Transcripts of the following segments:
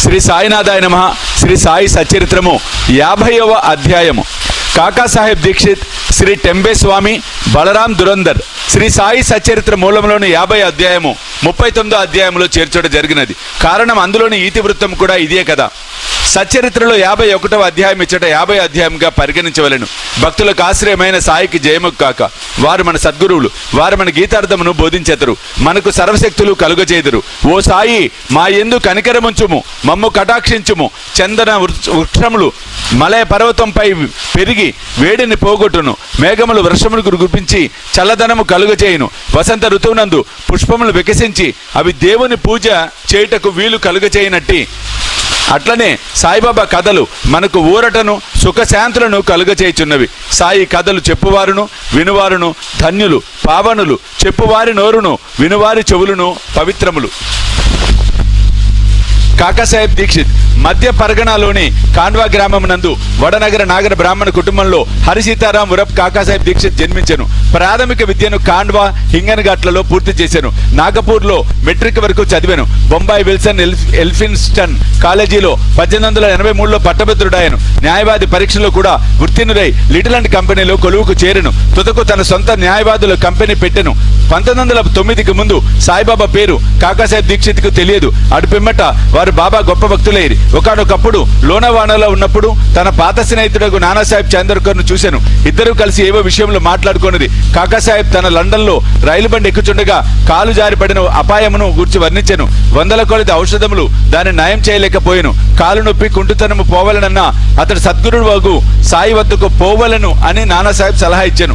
శ్రీ సాయినాథాయ నమ శ్రీ సాయి సచరిత్రము యాభైవ అధ్యాయము కాకాసాహెబ్ దీక్షిత్ శ్రీ టెంబే స్వామి బలరాం దురందర్ శ్రీ సాయి సచరిత్ర మూలంలోని యాభై అధ్యాయము ముప్పై తొమ్మిదో అధ్యాయంలో చేర్చడం జరిగినది కారణం అందులోని ఈతివృత్తం కూడా ఇదే కదా సచరిత్రలో యాభై ఒకటవ అధ్యాయం ఇచ్చట యాభై అధ్యాయంగా పరిగణించవలెను భక్తులకు ఆశ్రయమైన సాయికి జయము కాక వారు మన సద్గురువులు వారు మన గీతార్థమును బోధించెదరు మనకు సర్వశక్తులు కలుగజేదురు ఓ సాయి మా ఎందు కనికరముంచుము మమ్ము కటాక్షించుము చందన వృక్ష- వృక్షములు మలయ పర్వతంపై పెరిగి వేడిని పోగొట్టును మేఘములు వర్షములు గురిపించి చల్లదనము కలుగజేయును వసంత ఋతువునందు పుష్పములు వికసించి అవి దేవుని పూజ చేయుటకు వీలు కలుగజేయనట్టి అట్లనే సాయిబాబా కథలు మనకు ఊరటను సుఖశాంతులను కలుగచేయుచున్నవి సాయి కథలు చెప్పువారును వినువారును ధన్యులు పావనులు చెప్పువారి నోరును వినువారి చెవులును పవిత్రములు కాకాసాహెబ్ దీక్షిత్ మధ్య పరగణలోని కాన్వా గ్రామం నందు వడనగర నాగర బ్రాహ్మణ కుటుంబంలో హరి సీతారాం ఉరఫ్ కాకాసాహెబ్ దీక్షిత్ జన్మించెను ప్రాథమిక విద్యను కాండ్వా హింగన్ఘాట్లలో పూర్తి చేశాను నాగపూర్లో మెట్రిక్ వరకు చదివాను బొంబాయి విల్సన్ ఎల్ఫ్- ఎల్ఫిన్స్టన్ కాలేజీలో పద్దెనిమిది వందల ఎనభై మూడులో పట్టభద్రుడాయను న్యాయవాది పరీక్షలో కూడా ఉత్తీర్ణుడై లిటిల్ అండ్ కంపెనీలో కొలువుకు చేరెను తుదకు తన సొంత న్యాయవాదుల కంపెనీ పెట్టెను పంతొమ్మిది వందల తొమ్మిదికి ముందు సాయిబాబా పేరు కాకాసాహెబ్ దీక్షిత్ కు తెలియదు అటు పిమ్మట వారు బాబా గొప్ప భక్తులైరి ఒకనొకప్పుడు లోనవాణలో ఉన్నప్పుడు తన పాత స్నేహితుడు నానాసాహెబ్ చందర్కర్ ను చూశాను ఇద్దరు కలిసి ఏవో విషయంలో మాట్లాడుకున్నది కాకాసాహెబ్ తన లండన్ లో రైలు బండి ఎక్కుచుండగా కాలు జారిపడిన అపాయమును గురించి వర్ణించాను వందల కొలది ఔషధములు దాన్ని నయం చేయలేకపోయాను కాలు నొప్పి కుంటుతనము పోవాలనన్నా అతడు సద్గురుడు వగు సాయి వద్దకు పోవలను అని నానాసాహెబ్ సలహా ఇచ్చాను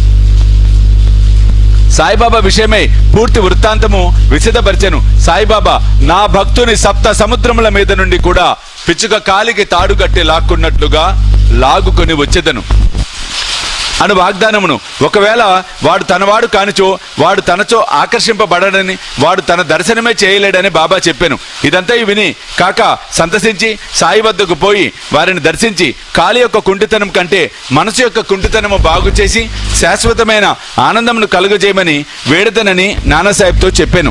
సాయిబాబా విషయమై పూర్తి వృత్తాంతము విశదపరిచెను సాయిబాబా నా భక్తుని సప్త సముద్రముల మీద నుండి కూడా పిచ్చుక కాలికి తాడు కట్టి లాక్కున్నట్లుగా లాగుకొని వచ్చేదను అను వాగ్దానమును ఒకవేళ వాడు తనవాడు కానిచో వాడు తనచో ఆకర్షింపబడడని వాడు తన దర్శనమే చేయలేడని బాబా చెప్పాను ఇదంతా విని కాక సంతసించి సాయి వద్దకు పోయి వారిని దర్శించి కాలి యొక్క కుంటితనం కంటే మనసు యొక్క కుంటితనము బాగు చేసి శాశ్వతమైన ఆనందమును కలుగజేయమని వేడదనని నానాసాహెబ్తో చెప్పాను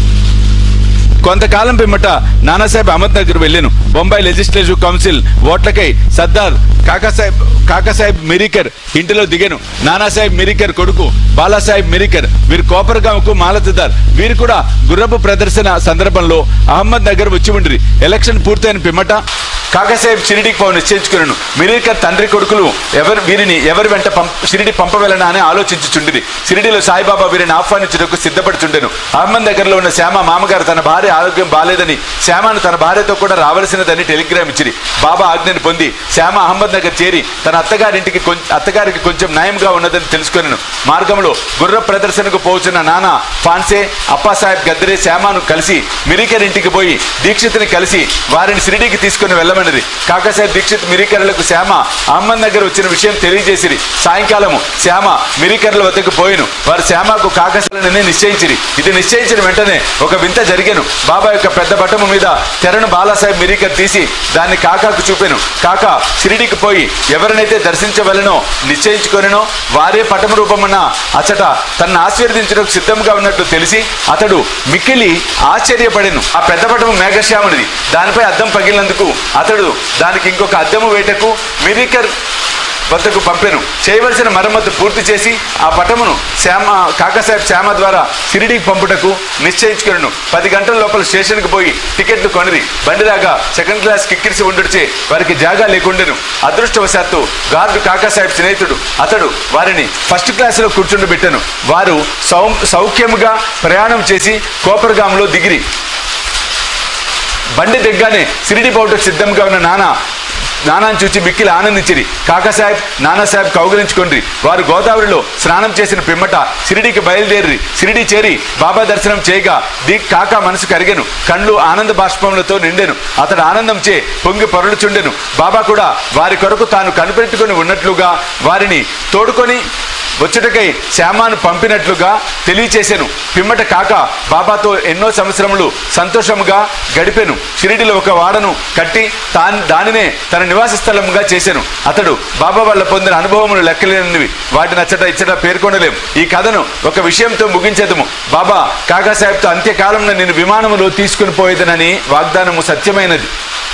కొంతకాలం పిమ్మట నానాసాహెబ్ అహ్మద్నగర్ వెళ్ళాను బొంబాయి లెజిస్లేటివ్ కౌన్సిల్ ఓట్లకై సర్దార్ కాకాసాహెబ్ కాకాసాహెబ్ మిరికర్ ఇంటిలో దిగాను నానాసాహెబ్ మిరికర్ కొడుకు బాలాసాహెబ్ మిరికర్ వీరు కోపర్గాంకు మాలతదార్ వీరు కూడా గుర్రపు ప్రదర్శన సందర్భంలో అహ్మద్ నగర్ వచ్చి ఉండ్రి ఎలక్షన్ పూర్తయిన పిమ్మట కాకాసాహెబ్ షిరిడికి పో నిశ్చయించుకున్నాను మిరికర్ తండ్రి కొడుకులు ఎవరు వీరిని ఎవరి వెంట పంప షిరిడి పంపవలనా అని ఆలోచించుచుండిరి షిరిడిలో సాయిబాబా వీరిని ఆహ్వానించుటకు సిద్ధపడుచుండెను అహ్మద్ దగ్గరలో ఉన్న శ్యామ మామగారు తన భార్య ఆరోగ్యం బాలేదని శ్యామను తన భార్యతో కూడా రావలసినదని టెలిగ్రామ్ ఇచ్చిరి బాబా ఆజ్ఞని పొంది శ్యామ అహ్మద్ నగర్ చేరి తన అత్తగారింటికి కొం- అత్తగారికి కొంచెం నయంగా ఉన్నదని తెలుసుకొనెను మార్గంలో గుర్ర ప్రదర్శనకు పోచున్న నాన్న ఫాన్సే అప్పాసాహెబ్ గద్దరే శ్యామను కలిసి మిరికర్ ఇంటికి పోయి దీక్షిత్ని కలిసి వారిని షిరిడికి తీసుకుని వెళ్ళమన్నది కాకాసాహెబ్ దీక్షిత్ మిరికర్లకు శ్యామ అహ్మద్ నగర్ వచ్చిన విషయం తెలియజేసిరి సాయంకాలము శ్యామ మిరికర్ల వద్దకు పోయిను వారు శ్యామకు కాకసాలని నిశ్చయించిరి ఇది నిశ్చయించిన వెంటనే ఒక వింత జరిగాను బాబా యొక్క పెద్ద బట్టము మీద తెరను బాలాసాహెబ్ మిరికర్ తీసి దాన్ని కాకాకు చూపాను కాకా షిరిడికి పోయి ఎవరినైతే దర్శించవలనో నిశ్చయించుకొనినో వారే పటము రూపమున అచట తనను ఆశీర్వదించడానికి సిద్ధంగా ఉన్నట్టు తెలిసి అతడు మిక్కిలి ఆశ్చర్యపడెను ఆ పెద్ద పటము మేఘశ్యామునిది దానిపై అద్దం పగిలినందుకు అతడు దానికి ఇంకొక అద్దము వేటకు మిరికర్ వద్దకు పంపెను చేయవలసిన మరమ్మతు పూర్తి చేసి ఆ పటమును శ్యామ కాకాసాహెబ్ శ్యామ ద్వారా షిరిడీకి పంపుటకు నిశ్చయించుకున్నాను పది గంటల లోపల స్టేషన్కి పోయి టికెట్లు కొనిరి బండి రాగా సెకండ్ క్లాస్ కిక్కిరిసి ఉండుడిచే వారికి జాగా లేకుండెను అదృష్టవశాత్తు గార్డు కాకాసాహెబ్ స్నేహితుడు అతడు వారిని ఫస్ట్ క్లాసులో కూర్చుండబెట్టాను వారు సౌ సౌఖ్యముగా ప్రయాణం చేసి కోపర్గాంలో దిగిరి బండి దిగ్గానే సిరిడి పౌటకు సిద్ధంగా ఉన్న నాన్న నానాన్ని చూచి మిక్కిలి ఆనందించిరి కాకాసాహెబ్ నానాసాహెబ్ కౌగిలించుకొండ్రి వారు గోదావరిలో స్నానం చేసిన పిమ్మట సిరిడికి బయలుదేరి సిరిడి చేరి బాబా దర్శనం చేయగా ది కాకా మనసు కరిగెను కళ్ళు ఆనంద బాష్పములతో నిండెను అతడు ఆనందం చే పొంగి పొరలుచుండెను బాబా కూడా వారి కొరకు తాను కనిపెట్టుకుని ఉన్నట్లుగా వారిని తోడుకొని వచ్చుటకై శ్యామాను పంపినట్లుగా తెలియచేశాను పిమ్మట కాక బాబాతో ఎన్నో సంవత్సరములు సంతోషముగా గడిపెను షిరిడిలో ఒక వాడను కట్టి తాన్ దానినే తన నివాస స్థలముగా చేశాను అతడు బాబా వల్ల పొందిన అనుభవములు లెక్కలేనివి వాటిని అచ్చట ఇచ్చట పేర్కొనలేం ఈ కథను ఒక విషయంతో ముగించేదము బాబా కాకాసాహెబ్తో అంత్యకాలంలో నేను విమానములో తీసుకుని పోయేదనని వాగ్దానము సత్యమైనది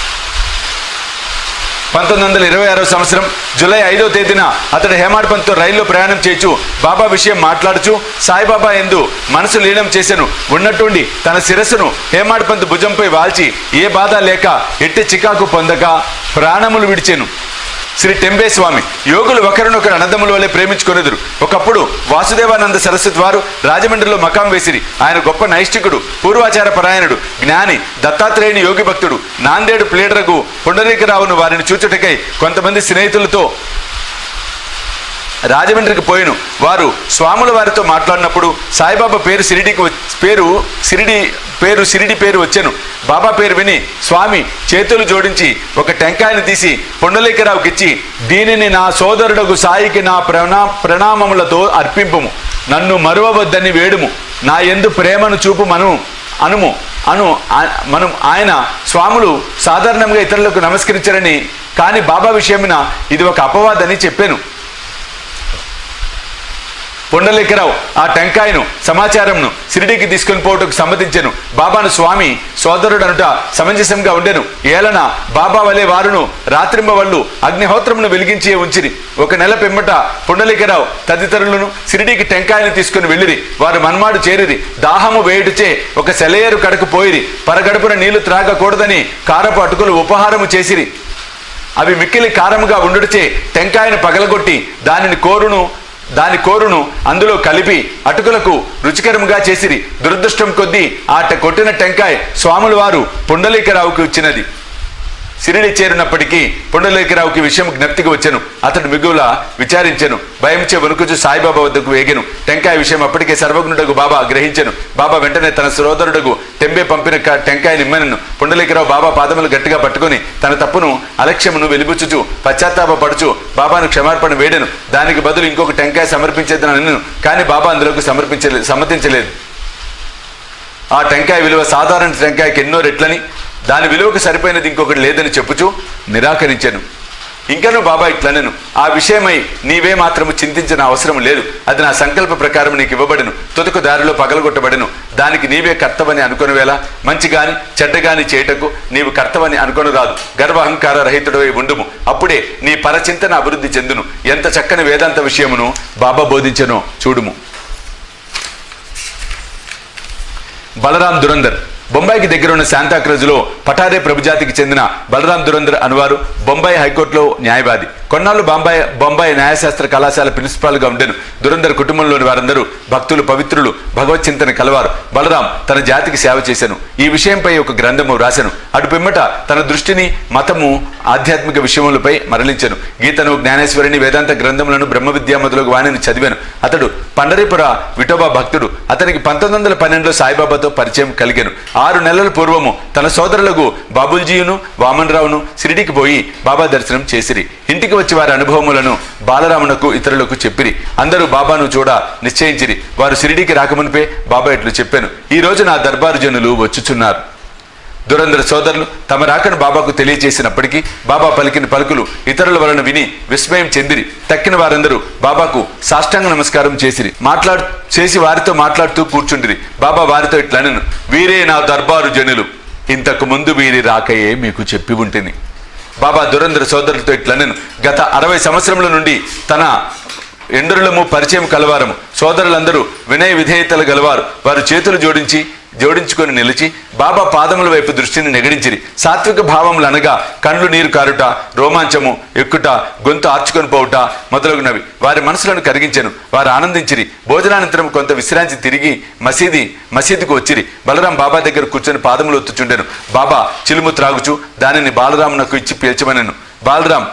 పంతొమ్మిది వందల ఇరవై ఆరో సంవత్సరం జూలై ఐదో తేదీన అతడు హేమాడ్ పంత్తో రైల్లో ప్రయాణం చేయొచ్చు బాబా విషయం మాట్లాడుచు సాయిబాబా ఎందు మనసు లీనం చేసెను ఉన్నట్టుండి తన శిరస్సును హేమాడ్ పంత్ భుజంపై వాల్చి ఏ బాధ లేక ఎట్టి చికాకు పొందక ప్రాణములు విడిచెను శ్రీ టెంబే స్వామి యోగులు ఒకరినొకరు అన్నదమ్ముల వల్లే ప్రేమించుకునేదురు ఒకప్పుడు వాసుదేవానంద సరస్వతి వారు రాజమండ్రిలో మకాం వేసిరి ఆయన గొప్ప నైష్ఠికుడు పూర్వాచార పరాయణుడు జ్ఞాని దత్తాత్రేయుని యోగి భక్తుడు నాందేడు ప్లేడరకు పుండరీకరావును వారిని చూచుటకై కొంతమంది స్నేహితులతో రాజమండ్రికి పోయిను వారు స్వాముల వారితో మాట్లాడినప్పుడు సాయిబాబా పేరు సిరిడికి వ- పేరు సిరిడి పేరు సిరిడి పేరు వచ్చాను బాబా పేరు విని స్వామి చేతులు జోడించి ఒక టెంకాయను తీసి పుండలీకరావుకి ఇచ్చి దీనిని నా సోదరుడకు సాయికి నా ప్రణా ప్రణామములతో అర్పింపుము నన్ను మరువవద్దని వేడుము నా ఎందు ప్రేమను చూపు మను అనుము అను ఆ- మనం ఆయన స్వాములు సాధారణంగా ఇతరులకు నమస్కరించారని కానీ బాబా విషయమున ఇది ఒక అపవాదని చెప్పాను పుండలీకరావు ఆ టెంకాయను సమాచారంను సిరిడికి తీసుకుని పోవటకు సమ్మతించెను బాబాను స్వామి సోదరుడనుట సమంజసంగా ఉండెను ఏలన బాబా వలె వారును రాత్రింబవళ్ళు అగ్నిహోత్రమును వెలిగించి ఉంచిరి ఒక నెల పిమ్మట పుండలీకరావు తదితరులను సిరిడికి టెంకాయను తీసుకుని వెళ్ళిరి వారు మన్మాడు చేరిరి దాహము వేయుటచే ఒక సెలయేరు కడకు పోయిరి పరగడుపున నీళ్లు త్రాగకూడదని కారపు అటుకులు ఉపహారము చేసిరి అవి మిక్కిలి కారముగా ఉండుటచే టెంకాయను పగలగొట్టి దానిని కోరును దాని కోరును అందులో కలిపి అటుకులకు రుచికరముగా చేసిరి దురదృష్టం కొద్దీ ఆట కొట్టిన టెంకాయ స్వాముల వారు పుండలీకరావుకి ఇచ్చినది సిరిడి చేరినప్పటికీ పుండలీకరావుకి విషయం జ్ఞప్తికి వచ్చెను అతడు మిగుల విచారించెను భయంచే వణుకుచు సాయిబాబా వద్దకు వేగెను టెంకాయ విషయం అప్పటికే సర్వజ్ఞుడకు బాబా గ్రహించెను బాబా వెంటనే తన సోదరుడుకు టెంబే పంపిన క- టెంకాయ నిమ్మనను పుండలీకరావు బాబా పాదములు గట్టిగా పట్టుకొని తన తప్పును అలక్ష్యమును వెలిబుచ్చుచు పశ్చాత్తాప పడుచు బాబాను క్షమార్పణ వేడెను దానికి బదులు ఇంకొక టెంకాయ సమర్పించేదని అన్నను కానీ బాబా అందులోకి సమర్పించలేదు సమ్మతించలేదు ఆ టెంకాయ విలువ సాధారణ టెంకాయకి ఎన్నో రెట్లని దాని విలువకు సరిపోయినది ఇంకొకటి లేదని చెప్పుచు నిరాకరించాను ఇంకనూ బాబా ఇట్లనెను ఆ విషయమై నీవే మాత్రము చింతించిన అవసరం లేదు అది నా సంకల్ప ప్రకారం నీకు ఇవ్వబడను తుదకు దారిలో పగలగొట్టబడను దానికి నీవే కర్తవని అనుకుని వేళ మంచి గాని చెడ్డ గాని చేయటకు నీవు కర్తవని అనుకొని రాదు గర్వ అహంకార రహితుడవై ఉండుము అప్పుడే నీ పరచింతన అభివృద్ధి చెందును ఎంత చక్కని వేదాంత విషయమును బాబా బోధించనో చూడుము బలరాం దురందర్ బొంబాయికి దగ్గర ఉన్న శాంతాక్రజ్లో పఠారే ప్రభుజాతికి చెందిన బలరాం దురందర్ అనువారు బొంబాయి హైకోర్టులో న్యాయవాది కొన్నాళ్ళు బొంబాయి బొంబాయి న్యాయశాస్త్ర కళాశాల ప్రిన్సిపాల్గా ఉండెను దురందర్ కుటుంబంలోని వారందరూ భక్తులు పవిత్రులు భగవత్ చింతన కలవారు బలరాం తన జాతికి సేవ చేశాను ఈ విషయంపై ఒక గ్రంథము రాశాను అటు పిమ్మట తన దృష్టిని మతము ఆధ్యాత్మిక విషయములపై మరలించాను గీతను జ్ఞానేశ్వరిని వేదాంత గ్రంథములను బ్రహ్మ విద్యా మొదలగు వాణిని చదివాను అతడు పండరీపుర విఠోబా భక్తుడు అతనికి పంతొమ్మిది వందల పన్నెండులో సాయిబాబాతో పరిచయం కలిగాను ఆరు నెలల పూర్వము తన సోదరులకు బాబుల్జీయును వామన్రావును షిరిడికి పోయి బాబా దర్శనం చేసిరి ఇంటికి వచ్చి వారి అనుభవములను బాలరామునకు ఇతరులకు చెప్పిరి అందరూ బాబాను చూడ నిశ్చయించిరి వారు షిరిడికి రాకమునిపే బాబా ఇట్లు చెప్పాను ఈ రోజు నా దర్బారు జనులు వచ్చుచున్నారు దురంధర సోదరులు తమ రాకను బాబాకు తెలియజేసినప్పటికీ బాబా పలికిన పలుకులు ఇతరుల వలన విని విస్మయం చెందిరి తక్కిన వారందరూ బాబాకు సాష్టాంగ నమస్కారం చేసిరి మాట్లాడు చేసి వారితో మాట్లాడుతూ కూర్చుండిరి బాబా వారితో ఇట్లనను వీరే నా దర్బారు జనులు ఇంతకు ముందు వీరి రాకయే మీకు చెప్పి ఉంటుంది బాబా దురంధర సోదరులతో ఇట్లనను గత అరవై సంవత్సరముల నుండి తన ఎండరులము పరిచయం కలవారము సోదరులందరూ వినయ విధేయతలు గలవారు వారు చేతులు జోడించి జోడించుకొని నిలిచి బాబా పాదముల వైపు దృష్టిని నెగడించిరి సాత్విక భావములు అనగా కండ్లు నీరు కారుట రోమాంచము ఎక్కుట గొంతు ఆర్చుకొని పోవుట మొదలగునవి వారి మనసులను కరిగించెను వారు ఆనందించిరి భోజనానంతరం కొంత విశ్రాంతి తిరిగి మసీది మసీదుకు వచ్చిరి బలరాం బాబా దగ్గర కూర్చొని పాదములు ఒత్తుచుండెను బాబా చిలుము త్రాగుచు దానిని బాలరామునకు ఇచ్చి పీల్చమనెను బాలరాం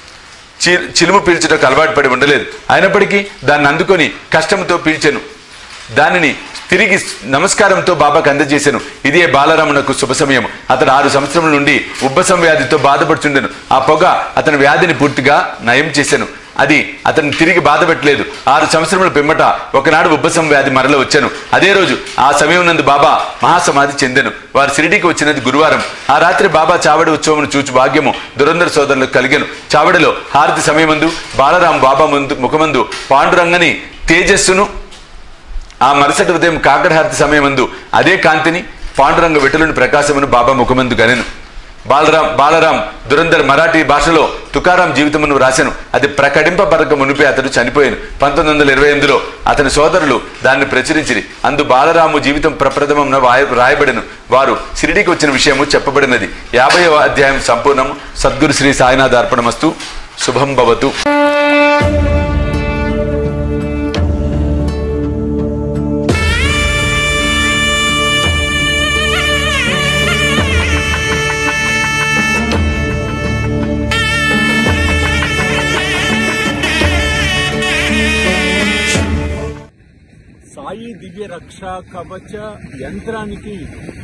చి- చిలుము పీల్చుటకు అలవాటు పడి ఉండలేదు అయినప్పటికీ దాన్ని అందుకొని కష్టంతో పీల్చెను దానిని తిరిగి నమస్కారంతో బాబాకు అందజేశాను ఇదే బాలరామునకు శుభ సమయం అతడు ఆరు సంవత్సరముల నుండి ఉబ్బసం వ్యాధితో బాధపడుచుండెను ఆ పొగ అతని వ్యాధిని పూర్తిగా నయం చేశాను అది అతన్ని తిరిగి బాధపెట్టలేదు ఆరు సంవత్సరముల పిమ్మట ఒకనాడు ఉబ్బసం వ్యాధి మరల వచ్చాను అదే రోజు ఆ సమయం నందు బాబా మహాసమాధి చెందెను వారు షిరిడికి వచ్చినది గురువారం ఆ రాత్రి బాబా చావడి ఉత్సవం చూచి భాగ్యము దురంధర సోదరులకు కలిగెను చావడిలో హారతి సమయమందు బాలరాం బాబా ముందు ముఖమందు పాండురంగని తేజస్సును ఆ మరుసటి ఉదయం కాకడహారతి సమయమందు అదే కాంతిని పాండురంగ వెటులను ప్రకాశమును బాబా ముఖమందు గనెను బాలరాం బాలరాం దురందర్ మరాఠీ భాషలో తుకారాం జీవితమును రాశాను అది ప్రకటింపబడక మునిపే అతడు చనిపోయాను పంతొమ్మిది వందల ఇరవై ఎనిమిదిలో అతని సోదరులు దాన్ని ప్రచురించిరి అందు బాలరాము జీవితం ప్రప్రథమం రాయబడిను వారు షిరిడికి వచ్చిన విషయము చెప్పబడినది యాభై అధ్యాయం సంపూర్ణం సద్గురు శ్రీ సాయినాథ్ అర్పణమస్తు శుభం భవతు సాయి దివ్య రక్ష కవచ యంత్రానికి